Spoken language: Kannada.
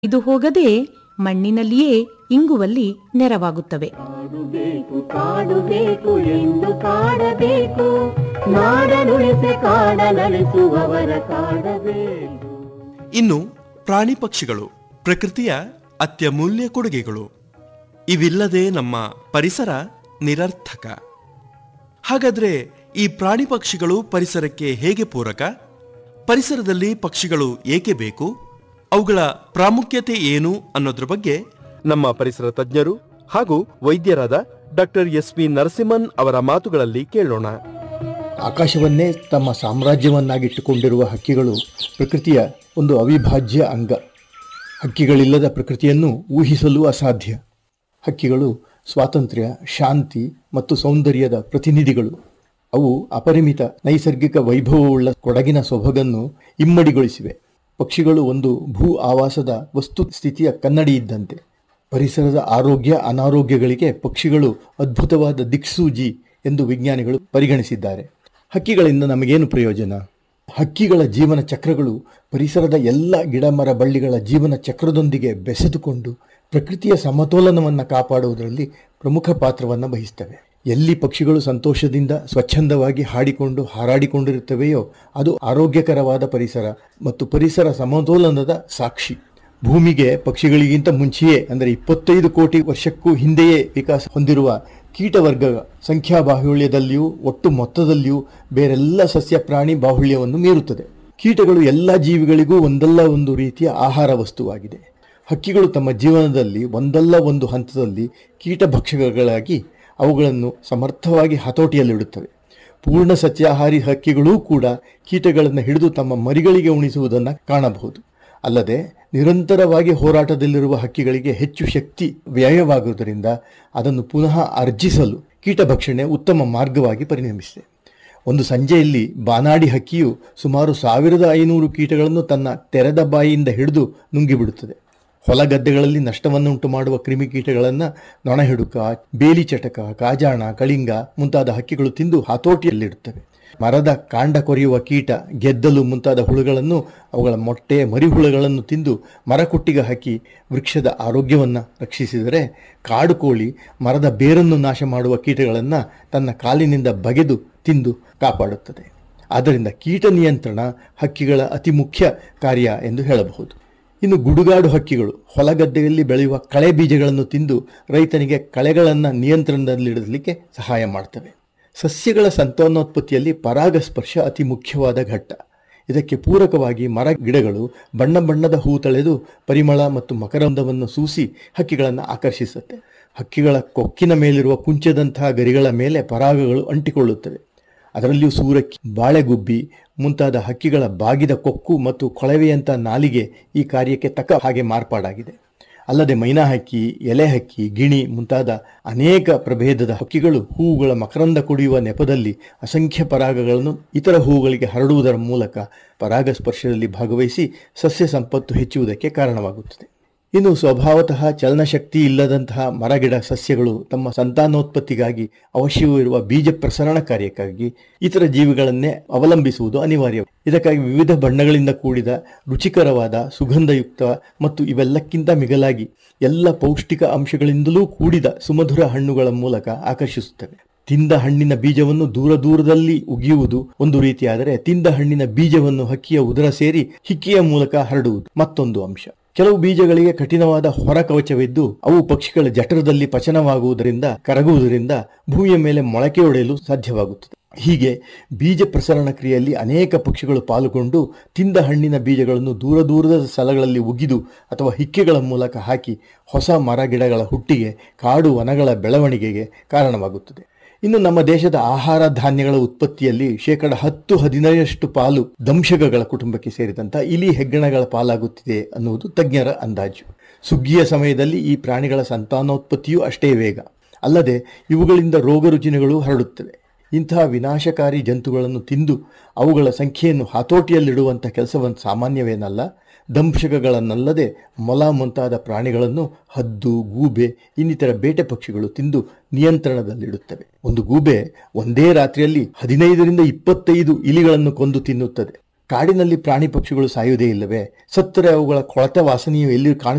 ಇದು ಹೋಗದೆ ಮಣ್ಣಿನಲ್ಲಿಯೇ ಇಂಗುವಲ್ಲಿ ನೆರವಾಗುತ್ತವೆ ಕಾಡುಬೇಕು ಕಾಡುಬೇಕು ಎಂದು ಕಾಡಬೇಕು ನಾಡನುಳಿಸಿ ಕಾಡನಳಿಸುವವರ ಕಾಡಬೇಕು ಇನ್ನು ಪ್ರಾಣಿ ಪಕ್ಷಿಗಳು ಪ್ರಕೃತಿಯ ಅತ್ಯಮೂಲ್ಯ ಕೊಡುಗೆಗಳು ಇವಿಲ್ಲದೆ ನಮ್ಮ ಪರಿಸರ ನಿರರ್ಥಕ ಹಾಗಾದ್ರೆ ಈ ಪ್ರಾಣಿ ಪಕ್ಷಿಗಳು ಪರಿಸರಕ್ಕೆ ಹೇಗೆ ಪೂರಕ ಪರಿಸರದಲ್ಲಿ ಪಕ್ಷಿಗಳು ಏಕೆ ಬೇಕು ಅವುಗಳ ಪ್ರಾಮುಖ್ಯತೆ ಏನು ಅನ್ನೋದ್ರ ಬಗ್ಗೆ ನಮ್ಮ ಪರಿಸರ ತಜ್ಞರು ಹಾಗೂ ವೈದ್ಯರಾದ ಡಾಕ್ಟರ್ ಎಸ್ ವಿ ನರಸಿಂಹನ್ ಅವರ ಮಾತುಗಳಲ್ಲಿ ಕೇಳೋಣ ಆಕಾಶವನ್ನೇ ತಮ್ಮ ಸಾಮ್ರಾಜ್ಯವನ್ನಾಗಿಟ್ಟುಕೊಂಡಿರುವ ಹಕ್ಕಿಗಳು ಪ್ರಕೃತಿಯ ಒಂದು ಅವಿಭಾಜ್ಯ ಅಂಗ ಹಕ್ಕಿಗಳಿಲ್ಲದ ಪ್ರಕೃತಿಯನ್ನು ಊಹಿಸಲು ಅಸಾಧ್ಯ ಹಕ್ಕಿಗಳು ಸ್ವಾತಂತ್ರ್ಯ ಶಾಂತಿ ಮತ್ತು ಸೌಂದರ್ಯದ ಪ್ರತಿನಿಧಿಗಳು ಅವು ಅಪರಿಮಿತ ನೈಸರ್ಗಿಕ ವೈಭವವುಳ್ಳ ಕೊಡಗಿನ ಸೊಬಗನ್ನು ಇಮ್ಮಡಿಗೊಳಿಸಿವೆ ಪಕ್ಷಿಗಳು ಒಂದು ಭೂ ಆವಾಸದ ವಸ್ತು ಸ್ಥಿತಿಯ ಕನ್ನಡಿ ಇದ್ದಂತೆ ಪರಿಸರದ ಆರೋಗ್ಯ ಅನಾರೋಗ್ಯಗಳಿಗೆ ಪಕ್ಷಿಗಳು ಅದ್ಭುತವಾದ ದಿಕ್ಸೂಜಿ ಎಂದು ವಿಜ್ಞಾನಿಗಳು ಪರಿಗಣಿಸಿದ್ದಾರೆ ಹಕ್ಕಿಗಳಿಂದ ನಮಗೇನು ಪ್ರಯೋಜನ ಹಕ್ಕಿಗಳ ಜೀವನ ಚಕ್ರಗಳು ಪರಿಸರದ ಎಲ್ಲ ಗಿಡ ಮರ ಬಳ್ಳಿಗಳ ಜೀವನ ಚಕ್ರದೊಂದಿಗೆ ಬೆಸೆದುಕೊಂಡು ಪ್ರಕೃತಿಯ ಸಮತೋಲನವನ್ನು ಕಾಪಾಡುವುದರಲ್ಲಿ ಪ್ರಮುಖ ಪಾತ್ರವನ್ನು ವಹಿಸ್ತವೆ ಎಲ್ಲಿ ಪಕ್ಷಿಗಳು ಸಂತೋಷದಿಂದ ಸ್ವಚ್ಛಂದವಾಗಿ ಹಾಡಿಕೊಂಡು ಹಾರಾಡಿಕೊಂಡಿರುತ್ತವೆಯೋ ಅದು ಆರೋಗ್ಯಕರವಾದ ಪರಿಸರ ಮತ್ತು ಪರಿಸರ ಸಮತೋಲನದ ಸಾಕ್ಷಿ ಭೂಮಿಗೆ ಪಕ್ಷಿಗಳಿಗಿಂತ ಮುಂಚೆಯೇ ಅಂದರೆ ಇಪ್ಪತ್ತೈದು ಕೋಟಿ ವರ್ಷಕ್ಕೂ ಹಿಂದೆಯೇ ವಿಕಾಸ ಹೊಂದಿರುವ ಕೀಟವರ್ಗ ಸಂಖ್ಯಾ ಬಾಹುಳ್ಯದಲ್ಲಿಯೂ ಒಟ್ಟು ಮೊತ್ತದಲ್ಲಿಯೂ ಬೇರೆಲ್ಲ ಸಸ್ಯ ಪ್ರಾಣಿ ಬಾಹುಳ್ಯವನ್ನು ಮೀರುತ್ತದೆ ಕೀಟಗಳು ಎಲ್ಲ ಜೀವಿಗಳಿಗೂ ಒಂದಲ್ಲ ಒಂದು ರೀತಿಯ ಆಹಾರ ವಸ್ತುವಾಗಿದೆ ಹಕ್ಕಿಗಳು ತಮ್ಮ ಜೀವನದಲ್ಲಿ ಒಂದಲ್ಲ ಒಂದು ಹಂತದಲ್ಲಿ ಕೀಟಭಕ್ಷಕಗಳಾಗಿ ಅವುಗಳನ್ನು ಸಮರ್ಥವಾಗಿ ಹತೋಟಿಯಲ್ಲಿಡುತ್ತವೆ ಪೂರ್ಣ ಸಸ್ಯಾಹಾರಿ ಹಕ್ಕಿಗಳೂ ಕೂಡ ಕೀಟಗಳನ್ನು ಹಿಡಿದು ತಮ್ಮ ಮರಿಗಳಿಗೆ ಉಣಿಸುವುದನ್ನು ಕಾಣಬಹುದು ಅಲ್ಲದೆ ನಿರಂತರವಾಗಿ ಹೋರಾಟದಲ್ಲಿರುವ ಹಕ್ಕಿಗಳಿಗೆ ಹೆಚ್ಚು ಶಕ್ತಿ ವ್ಯಯವಾಗುವುದರಿಂದ ಅದನ್ನು ಪುನಃ ಅರ್ಜಿಸಲು ಕೀಟಭಕ್ಷಣೆ ಉತ್ತಮ ಮಾರ್ಗವಾಗಿ ಪರಿಣಮಿಸಿದೆ ಒಂದು ಸಂಜೆಯಲ್ಲಿ ಬಾನಾಡಿ ಹಕ್ಕಿಯು ಸುಮಾರು ಸಾವಿರದ ಐನೂರು ಕೀಟಗಳನ್ನು ತನ್ನ ತೆರೆದ ಬಾಯಿಯಿಂದ ಹಿಡಿದು ನುಂಗಿಬಿಡುತ್ತದೆ ಹೊಲ ಗದ್ದೆಗಳಲ್ಲಿ ನಷ್ಟವನ್ನುಂಟು ಮಾಡುವ ಕ್ರಿಮಿಕೀಟಗಳನ್ನು ನೊಣಹಿಡುಕ ಬೇಲಿ ಚಟಕ ಕಾಜಾಣ ಕಳಿಂಗ ಮುಂತಾದ ಹಕ್ಕಿಗಳು ತಿಂದು ಹತೋಟಿಯಲ್ಲಿಡುತ್ತವೆ ಮರದ ಕಾಂಡ ಕೊರೆಯುವ ಕೀಟ ಗೆದ್ದಲು ಮುಂತಾದ ಹುಳುಗಳನ್ನು ಅವುಗಳ ಮೊಟ್ಟೆ ಮರಿಹುಳುಗಳನ್ನು ತಿಂದು ಮರಕೊಟ್ಟಿಗ ಹಾಕಿ ವೃಕ್ಷದ ಆರೋಗ್ಯವನ್ನು ರಕ್ಷಿಸಿದರೆ ಕಾಡು ಕೋಳಿ ಮರದ ಬೇರನ್ನು ನಾಶ ಮಾಡುವ ಕೀಟಗಳನ್ನು ತನ್ನ ಕಾಲಿನಿಂದ ಬಗೆದು ತಿಂದು ಕಾಪಾಡುತ್ತದೆ ಆದ್ದರಿಂದ ಕೀಟ ನಿಯಂತ್ರಣ ಹಕ್ಕಿಗಳ ಅತಿ ಮುಖ್ಯ ಕಾರ್ಯ ಎಂದು ಹೇಳಬಹುದು ಇನ್ನು ಗುಡುಗಾಡು ಹಕ್ಕಿಗಳು ಹೊಲಗದ್ದೆಯಲ್ಲಿ ಬೆಳೆಯುವ ಕಳೆ ಬೀಜಗಳನ್ನು ತಿಂದು ರೈತನಿಗೆ ಕಳೆಗಳನ್ನು ನಿಯಂತ್ರಣದಲ್ಲಿಡಲಿಕ್ಕೆ ಸಹಾಯ ಮಾಡ್ತವೆ ಸಸ್ಯಗಳ ಸಂತಾನೋತ್ಪತ್ತಿಯಲ್ಲಿ ಪರಾಗಸ್ಪರ್ಶ ಅತಿ ಮುಖ್ಯವಾದ ಘಟ್ಟ ಇದಕ್ಕೆ ಪೂರಕವಾಗಿ ಮರ ಗಿಡಗಳು ಬಣ್ಣ ಬಣ್ಣದ ಹೂ ತಳೆದು ಪರಿಮಳ ಮತ್ತು ಮಕರಂದವನ್ನು ಸೂಸಿ ಹಕ್ಕಿಗಳನ್ನು ಆಕರ್ಷಿಸುತ್ತೆ ಹಕ್ಕಿಗಳ ಕೊಕ್ಕಿನ ಮೇಲಿರುವ ಕುಂಚದಂತಹ ಗರಿಗಳ ಮೇಲೆ ಪರಾಗಗಳು ಅಂಟಿಕೊಳ್ಳುತ್ತವೆ ಅದರಲ್ಲಿಯೂ ಸೂರಕ್ಕಿ ಬಾಳೆಗುಬ್ಬಿ ಮುಂತಾದ ಹಕ್ಕಿಗಳ ಬಾಗಿದ ಕೊಕ್ಕು ಮತ್ತು ಕೊಳವೆಯಂಥ ನಾಲಿಗೆ ಈ ಕಾರ್ಯಕ್ಕೆ ತಕ್ಕ ಹಾಗೆ ಮಾರ್ಪಾಡಾಗಿದೆ ಅಲ್ಲದೆ ಮೈನಾ ಹಕ್ಕಿ ಎಲೆ ಹಕ್ಕಿ ಗಿಣಿ ಮುಂತಾದ ಅನೇಕ ಪ್ರಭೇದದ ಹಕ್ಕಿಗಳು ಹೂವುಗಳ ಮಕರಂದ ಕುಡಿಯುವ ನೆಪದಲ್ಲಿ ಅಸಂಖ್ಯ ಪರಾಗಗಳನ್ನು ಇತರ ಹೂವುಗಳಿಗೆ ಹರಡುವುದರ ಮೂಲಕ ಪರಾಗಸ್ಪರ್ಶದಲ್ಲಿ ಭಾಗವಹಿಸಿ ಸಸ್ಯ ಸಂಪತ್ತು ಹೆಚ್ಚುವುದಕ್ಕೆ ಕಾರಣವಾಗುತ್ತದೆ ಇನ್ನು ಸ್ವಭಾವತಃ ಚಲನಶಕ್ತಿ ಇಲ್ಲದಂತಹ ಮರಗಿಡ ಸಸ್ಯಗಳು ತಮ್ಮ ಸಂತಾನೋತ್ಪತ್ತಿಗಾಗಿ ಅವಶ್ಯವಿರುವ ಬೀಜ ಪ್ರಸರಣ ಕಾರ್ಯಕ್ಕಾಗಿ ಇತರ ಜೀವಿಗಳನ್ನೇ ಅವಲಂಬಿಸುವುದು ಅನಿವಾರ್ಯ ಇದಕ್ಕಾಗಿ ವಿವಿಧ ಬಣ್ಣಗಳಿಂದ ಕೂಡಿದ ರುಚಿಕರವಾದ ಸುಗಂಧಯುಕ್ತ ಮತ್ತು ಇವೆಲ್ಲಕ್ಕಿಂತ ಮಿಗಲಾಗಿ ಎಲ್ಲ ಪೌಷ್ಟಿಕ ಅಂಶಗಳಿಂದಲೂ ಕೂಡಿದ ಸುಮಧುರ ಹಣ್ಣುಗಳ ಮೂಲಕ ಆಕರ್ಷಿಸುತ್ತವೆ ತಿಂದ ಹಣ್ಣಿನ ಬೀಜವನ್ನು ದೂರ ದೂರದಲ್ಲಿ ಉಗಿಯುವುದು ಒಂದು ರೀತಿಯಾದರೆ ತಿಂದ ಹಣ್ಣಿನ ಬೀಜವನ್ನು ಹಕ್ಕಿಯ ಉದರ ಸೇರಿ ಹಿಕ್ಕಿಯ ಮೂಲಕ ಹರಡುವುದು ಮತ್ತೊಂದು ಅಂಶ ಕೆಲವು ಬೀಜಗಳಿಗೆ ಕಠಿಣವಾದ ಹೊರ ಕವಚವಿದ್ದು ಅವು ಪಕ್ಷಿಗಳ ಜಠರದಲ್ಲಿ ಪಚನವಾಗುವುದರಿಂದ ಕರಗುವುದರಿಂದ ಭೂಮಿಯ ಮೇಲೆ ಮೊಳಕೆ ಒಡೆಯಲು ಸಾಧ್ಯವಾಗುತ್ತದೆ ಹೀಗೆ ಬೀಜ ಪ್ರಸರಣ ಕ್ರಿಯೆಯಲ್ಲಿ ಅನೇಕ ಪಕ್ಷಿಗಳು ಪಾಲ್ಗೊಂಡು ತಿಂದ ಹಣ್ಣಿನ ಬೀಜಗಳನ್ನು ದೂರ ದೂರದ ಸ್ಥಳಗಳಲ್ಲಿ ಉಗಿದು ಅಥವಾ ಹಿಕ್ಕೆಗಳ ಮೂಲಕ ಹಾಕಿ ಹೊಸ ಮರ ಗಿಡಗಳ ಹುಟ್ಟಿಗೆ ಕಾಡು ವನಗಳ ಬೆಳವಣಿಗೆಗೆ ಕಾರಣವಾಗುತ್ತದೆ ಇನ್ನು ನಮ್ಮ ದೇಶದ ಆಹಾರ ಧಾನ್ಯಗಳ ಉತ್ಪತ್ತಿಯಲ್ಲಿ ಶೇಕಡ ಹತ್ತು ಹದಿನೈದರಷ್ಟು ಪಾಲು ದಂಶಕಗಳ ಕುಟುಂಬಕ್ಕೆ ಸೇರಿದಂಥ ಇಲಿ ಹೆಗ್ಗಣಗಳ ಪಾಲಾಗುತ್ತಿದೆ ಅನ್ನುವುದು ತಜ್ಞರ ಅಂದಾಜು ಸುಗ್ಗಿಯ ಸಮಯದಲ್ಲಿ ಈ ಪ್ರಾಣಿಗಳ ಸಂತಾನೋತ್ಪತ್ತಿಯೂ ಅಷ್ಟೇ ವೇಗ ಅಲ್ಲದೆ ಇವುಗಳಿಂದ ರೋಗ ರುಜಿನಗಳು ಹರಡುತ್ತವೆ ಇಂತಹ ವಿನಾಶಕಾರಿ ಜಂತುಗಳನ್ನು ತಿಂದು ಅವುಗಳ ಸಂಖ್ಯೆಯನ್ನು ಹತೋಟಿಯಲ್ಲಿಡುವಂಥ ಕೆಲಸವನ್ನು ಸಾಮಾನ್ಯವೇನಲ್ಲ ದಂಶಕಗಳನ್ನಲ್ಲದೆ ಮೊಲ ಮುಂತಾದ ಪ್ರಾಣಿಗಳನ್ನು ಹದ್ದು ಗೂಬೆ ಇನ್ನಿತರ ಬೇಟೆ ಪಕ್ಷಿಗಳು ತಿಂದು ನಿಯಂತ್ರಣದಲ್ಲಿಡುತ್ತವೆ ಒಂದು ಗೂಬೆ ಒಂದೇ ರಾತ್ರಿಯಲ್ಲಿ ಹದಿನೈದರಿಂದ ಇಪ್ಪತ್ತೈದು ಇಲಿಗಳನ್ನು ಕೊಂದು ತಿನ್ನುತ್ತದೆ ಕಾಡಿನಲ್ಲಿ ಪ್ರಾಣಿ ಪಕ್ಷಿಗಳು ಸಾಯುವುದೇ ಇಲ್ಲವೇ ಸತ್ತರೆ ಅವುಗಳ ಕೊಳತ ವಾಸನೆಯು ಎಲ್ಲಿ ಕಾಣಿಸ